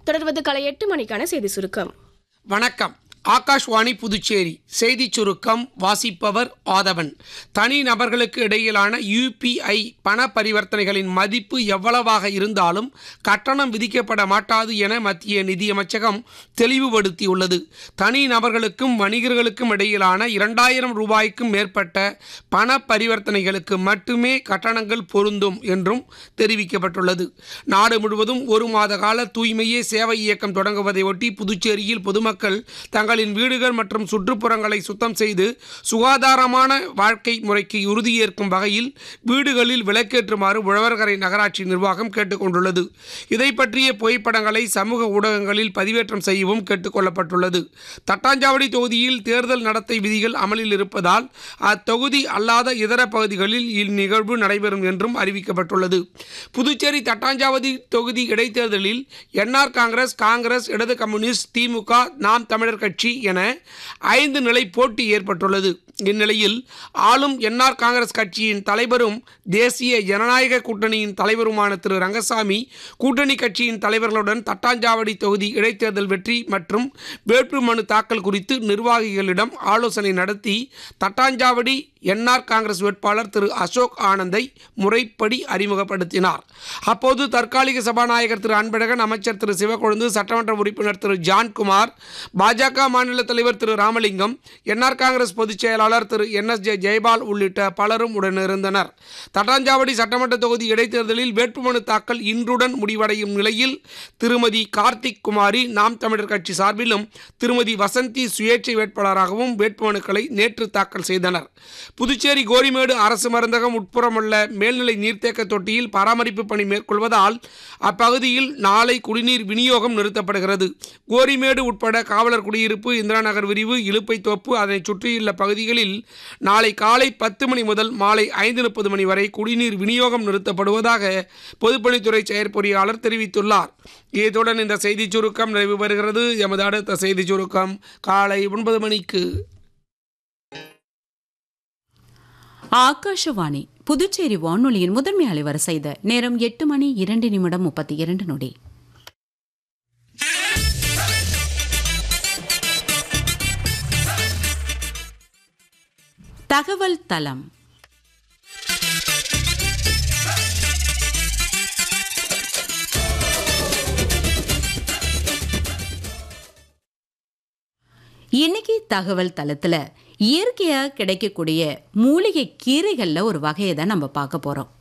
தொடர்வது காலை எட்டு மணிக்கான செய்தி சுருக்கம் வணக்கம் ஆகாஷ்வாணி புதுச்சேரி செய்தி சுருக்கம் வாசிப்பவர் ஆதவன் தனி நபர்களுக்கு இடையிலான யுபிஐ பண பரிவர்த்தனைகளின் மதிப்பு எவ்வளவாக இருந்தாலும் கட்டணம் விதிக்கப்பட மாட்டாது என மத்திய நிதியமைச்சகம் தெளிவுபடுத்தியுள்ளது தனி நபர்களுக்கும் வணிகர்களுக்கும் இடையிலான இரண்டாயிரம் ரூபாய்க்கும் மேற்பட்ட பண பரிவர்த்தனைகளுக்கு மட்டுமே கட்டணங்கள் பொருந்தும் என்றும் தெரிவிக்கப்பட்டுள்ளது நாடு முழுவதும் ஒரு மாத கால தூய்மையே சேவை இயக்கம் தொடங்குவதை ஒட்டி புதுச்சேரியில் பொதுமக்கள் தங்களின் வீடுகள் மற்றும் சுற்றுப்புறங்களை சுத்தம் செய்து சுகாதாரமான வாழ்க்கை முறைக்கு உறுதியேற்கும் வகையில் வீடுகளில் விளக்கேற்றுமாறு உழவர்கரை நகராட்சி நிர்வாகம் கேட்டுக்கொண்டுள்ளது இதை பற்றிய புகைப்படங்களை சமூக ஊடகங்களில் பதிவேற்றம் செய்யவும் கேட்டுக்கொள்ளப்பட்டுள்ளது தட்டாஞ்சாவடி தொகுதியில் தேர்தல் நடத்தை விதிகள் அமலில் இருப்பதால் அத்தொகுதி அல்லாத இதர பகுதிகளில் இந்நிகழ்வு நடைபெறும் என்றும் அறிவிக்கப்பட்டுள்ளது புதுச்சேரி தட்டாஞ்சாவடி தொகுதி இடைத்தேர்தலில் என்ஆர் காங்கிரஸ் காங்கிரஸ் இடது கம்யூனிஸ்ட் திமுக நாம் தமிழர் கட்சி என ஐந்து நிலை போட்டி ஏற்பட்டுள்ளது இந்நிலையில் ஆளும் என்ஆர் காங்கிரஸ் கட்சியின் தலைவரும் தேசிய ஜனநாயக கூட்டணியின் தலைவருமான திரு ரங்கசாமி கூட்டணி கட்சியின் தலைவர்களுடன் தட்டாஞ்சாவடி தொகுதி இடைத்தேர்தல் வெற்றி மற்றும் வேட்புமனு தாக்கல் குறித்து நிர்வாகிகளிடம் ஆலோசனை நடத்தி தட்டாஞ்சாவடி என்ஆர் காங்கிரஸ் வேட்பாளர் திரு அசோக் ஆனந்தை முறைப்படி அறிமுகப்படுத்தினார் அப்போது தற்காலிக சபாநாயகர் திரு அன்பழகன் அமைச்சர் திரு சிவக்கொழுந்து சட்டமன்ற உறுப்பினர் திரு ஜான்குமார் பாஜக மாநில தலைவர் திரு ராமலிங்கம் என்ஆர் காங்கிரஸ் பொதுச் செயலாளர் திரு என் எஸ் ஜே ஜெயபால் உள்ளிட்ட பலரும் உடனிருந்தனர் தட்டாஞ்சாவடி சட்டமன்ற தொகுதி இடைத்தேர்தலில் வேட்புமனு தாக்கல் இன்றுடன் முடிவடையும் நிலையில் திருமதி கார்த்திக் குமாரி நாம் தமிழர் கட்சி சார்பிலும் திருமதி வசந்தி சுயேட்சை வேட்பாளராகவும் வேட்புமனுக்களை நேற்று தாக்கல் செய்தனர் புதுச்சேரி கோரிமேடு அரசு மருந்தகம் உட்புறமுள்ள மேல்நிலை நீர்த்தேக்க தொட்டியில் பராமரிப்பு பணி மேற்கொள்வதால் அப்பகுதியில் நாளை குடிநீர் விநியோகம் நிறுத்தப்படுகிறது கோரிமேடு உட்பட காவலர் குடியிருப்பு இந்திரா நகர் விரிவு இலுப்பை தோப்பு அதனை சுற்றியுள்ள பகுதிகளில் நாளை காலை பத்து மணி முதல் மாலை ஐந்து முப்பது மணி வரை குடிநீர் விநியோகம் நிறுத்தப்படுவதாக பொதுப்பணித்துறை செயற்பொறியாளர் தெரிவித்துள்ளார் இத்துடன் இந்த செய்திச் சுருக்கம் நிறைவு பெறுகிறது எமது அடுத்த செய்திச் சுருக்கம் காலை ஒன்பது மணிக்கு ஆகாஷவாணி புதுச்சேரி வானொலியின் முதன்மை அலைவரிசைத நேரம் எட்டு மணி இரண்டு நிமிடம் முப்பத்தி இரண்டு நொடி தகவல் தளம் இன்னைக்கு தகவல் தளத்துல இயற்கையா கிடைக்கக்கூடிய மூலிகை கீரைகள்ல ஒரு வகையை தான் நம்ம பார்க்க போறோம்